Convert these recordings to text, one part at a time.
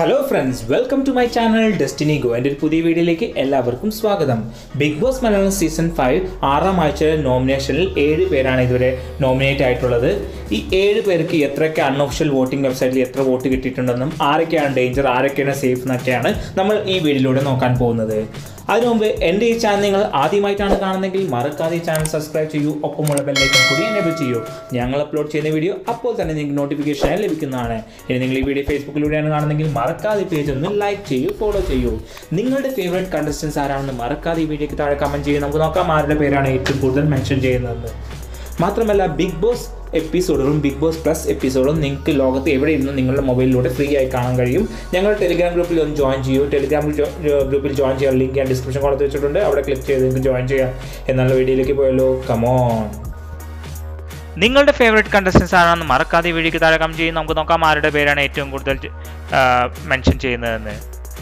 hello friends welcome to my channel destiny go എൻ്റെ ഒരു പുതിയ വീഡിയോയിലേക്ക് എല്ലാവർക്കും സ്വാഗതം Bigg Boss Malayalam season five ആറാം ആഴ്ചയിലെ നോമിനേഷനിൽ ഏഴ് പേരാണ് ഇതുവരെ നോമിനേറ്റ് ആയിട്ടുള്ളത് ഈ ഏഴ് പേർക്ക് എത്രയൊക്കെ അൺഒഫീഷ്യൽ വോട്ടിംഗ് വെബ്സൈറ്റിൽ എത്ര വോട്ട് കിട്ടിയിട്ടുണ്ടെന്നും ആരൊക്കെയാണ് ഡേഞ്ചർ ആരൊക്കെയാണ് സേഫ് എന്നൊക്കെയാണ് നമ്മൾ ഈ വീഡിയോയിലൂടെ നോക്കാൻ പോകുന്നത് അതിനു മുമ്പ് എൻ്റെ ഈ ചാനൽ നിങ്ങൾ ആദ്യമായിട്ടാണ് കാണുന്നതെങ്കിൽ മറക്കാതെ ഈ ചാനൽ സബ്സ്ക്രൈബ് ചെയ്യൂ ഒപ്പമുള്ള ബെല്ലൈക്കൺ കൂടി എനേബിൾ ചെയ്യൂ ഞങ്ങൾ അപ്ലോഡ് ചെയ്യുന്ന വീഡിയോ അപ്പോൾ തന്നെ നിങ്ങൾക്ക് നോട്ടിഫിക്കേഷനായി ലഭിക്കുന്നതാണ് ഇനി നിങ്ങൾ ഈ വീഡിയോ ഫേസ്ബുക്കിലൂടെയാണ് കാണുന്നതെങ്കിൽ മറക്കാതെ പേജ് ഒന്ന് ലൈക്ക് ചെയ്യൂ ഫോളോ ചെയ്യൂ നിങ്ങളുടെ ഫേവറേറ്റ് കണ്ടസ്റ്റൻസ് ആരാണെന്ന് മറക്കാതെ ഈ വീഡിയോക്ക് താഴെ കമൻറ്റ് ചെയ്യും നമുക്ക് നോക്കാം ആരുടെ പേരാണ് ഏറ്റവും കൂടുതൽ മെൻഷൻ ചെയ്യുന്നത് മാത്രമല്ല ബിഗ് ബോസ് എപ്പിസോഡുകളും ബിഗ് ബോസ് പ്ലസ് എപ്പിസോഡും നിങ്ങൾക്ക് ലോകത്ത് എവിടെ ഇരുന്ന് നിങ്ങളുടെ മൊബൈലിലൂടെ ഫ്രീ ആയി കാണാൻ കഴിയും ഞങ്ങൾ ടെലിഗ്രാം ഗ്രൂപ്പിൽ ഒന്ന് ജോയിൻ ചെയ്യൂ ടെലിഗ്രാം ഗ്രൂപ്പിൽ ജോയിൻ ചെയ്യാൻ ലിങ്ക് ഞാൻ ഡിസ്ക്രിപ്ഷൻ കൊടുത്ത് വെച്ചിട്ടുണ്ട് അവിടെ ക്ലിക്ക് ചെയ്ത് നിങ്ങൾക്ക് ജോയിൻ ചെയ്യാം എന്നുള്ള വീഡിയോയിലേക്ക് പോയല്ലോ കമോൺ നിങ്ങളുടെ ഫേവറേറ്റ് കണ്ടസ്റ്റൻസ് ആണെന്ന് മറക്കാതെ ഈ വീഡിയോക്ക് താഴെ കമന്റ് ചെയ്യും നമുക്ക് നോക്കാം ആരുടെ പേരാണ് ഏറ്റവും കൂടുതൽ മെൻഷൻ ചെയ്യുന്നതെന്ന്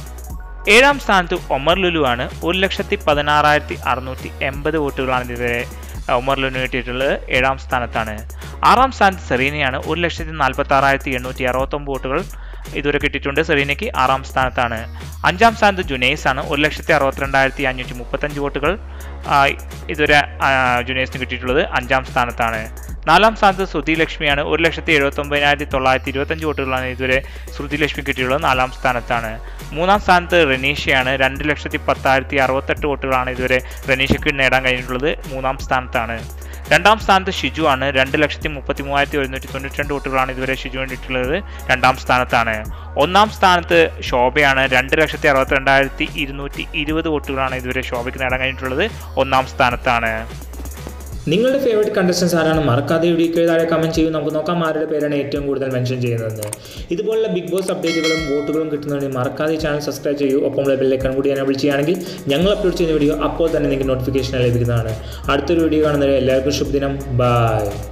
ഏഴാം സ്ഥാനത്ത് ഒമർ ലുലു ആണ് ഒരു ലക്ഷത്തി പതിനാറായിരത്തി അറുന്നൂറ്റി എൺപത് വോട്ടുകളാണ് ഇതുവരെ ഒമർ ലുലു കിട്ടിയിട്ടുള്ളത് ഏഴാം സ്ഥാനത്താണ് ആറാം സ്ഥാനത്ത് സെറീനയാണ് ഒരു ലക്ഷത്തി നാൽപ്പത്തി ആറായിരത്തി എണ്ണൂറ്റി അറുപത്തൊമ്പത് വോട്ടുകൾ ഇതുവരെ കിട്ടിയിട്ടുണ്ട് സെറീനയ്ക്ക് ആറാം സ്ഥാനത്താണ് അഞ്ചാം സ്ഥാനത്ത് ജുനൈസ് ആണ് ഒരു ലക്ഷത്തി അറുപത്തിരണ്ടായിരത്തി അഞ്ഞൂറ്റി മുപ്പത്തഞ്ച് വോട്ടുകൾ ആ, ഇതുവരെ ആ, ജുനൈസിന് കിട്ടിയിട്ടുള്ളത് അഞ്ചാം സ്ഥാനത്താണ് നാലാം സ്ഥാനത്ത് ശ്രുതി ലക്ഷ്മിയാണ് ഒരു ലക്ഷത്തി എഴുപത്തൊമ്പതിനായിരത്തി തൊള്ളായിരത്തി ഇരുപത്തഞ്ച് വോട്ടുകളാണ് ഇതുവരെ ശ്രുതി ലക്ഷ്മി കിട്ടിയിട്ടുള്ളത് നാലാം സ്ഥാനത്താണ് മൂന്നാം സ്ഥാനത്ത് റനീഷയാണ് രണ്ട് ലക്ഷത്തി പത്തായിരത്തി അറുപത്തെട്ട് വോട്ടുകളാണ് ഇതുവരെ റനീഷയ്ക്ക് നേടാൻ കഴിഞ്ഞിട്ടുള്ളത് മൂന്നാം സ്ഥാനത്താണ് രണ്ടാം സ്ഥാനത്ത് ഷിജു ആണ് രണ്ട് ലക്ഷത്തി മുപ്പത്തി മൂവായിരത്തി ഒരുന്നൂറ്റി തൊണ്ണൂറ്റി രണ്ട് വോട്ടുകളാണ് ഇതുവരെ ഷിജു വേണ്ടിയിട്ടുള്ളത് രണ്ടാം സ്ഥാനത്താണ് ഒന്നാം സ്ഥാനത്ത് ശോഭയാണ് രണ്ട് ലക്ഷത്തി അറുപത്തി രണ്ടായിരത്തി ഇരുന്നൂറ്റി ഇരുപത് വോട്ടുകളാണ് ഇതുവരെ ശോഭയ്ക്ക് നേടാൻ കഴിഞ്ഞിട്ടുള്ളത് ഒന്നാം സ്ഥാനത്താണ് നിങ്ങളുടെ ഫേവറേറ്റ് കണ്ടസ്റ്റൻസ് ആരാണ് മറക്കാതെ വീഡിയോക്ക് താഴെ കമൻറ്റ് ചെയ്യും നമുക്ക് നോക്കാം ആരുടെ പേരാണ് ഏറ്റവും കൂടുതൽ മെൻഷൻ ചെയ്യുന്നത് ഇതുപോലുള്ള ബിഗ് ബോസ് അപ്ഡേറ്റുകളും വോട്ടുകളും കിട്ടുന്നതിന് മറക്കാതെ ചാനൽ സബ്സ്ക്രൈബ് ചെയ്യൂ ഒപ്പമുള്ള ബെല്ലൈക്കൺ കൂടി എനേബിൾ ചെയ്യുകയാണെങ്കിൽ ഞങ്ങൾ അപ്ലോഡ് ചെയ്യുന്ന വീഡിയോ അപ്പോൾ തന്നെ നിങ്ങൾക്ക് നോട്ടിഫിക്കേഷൻ ലഭിക്കുന്നതാണ് അടുത്തൊരു വീഡിയോ കാണുന്നവരെ എല്ലാവർക്കും ശുഭദിനം ബൈ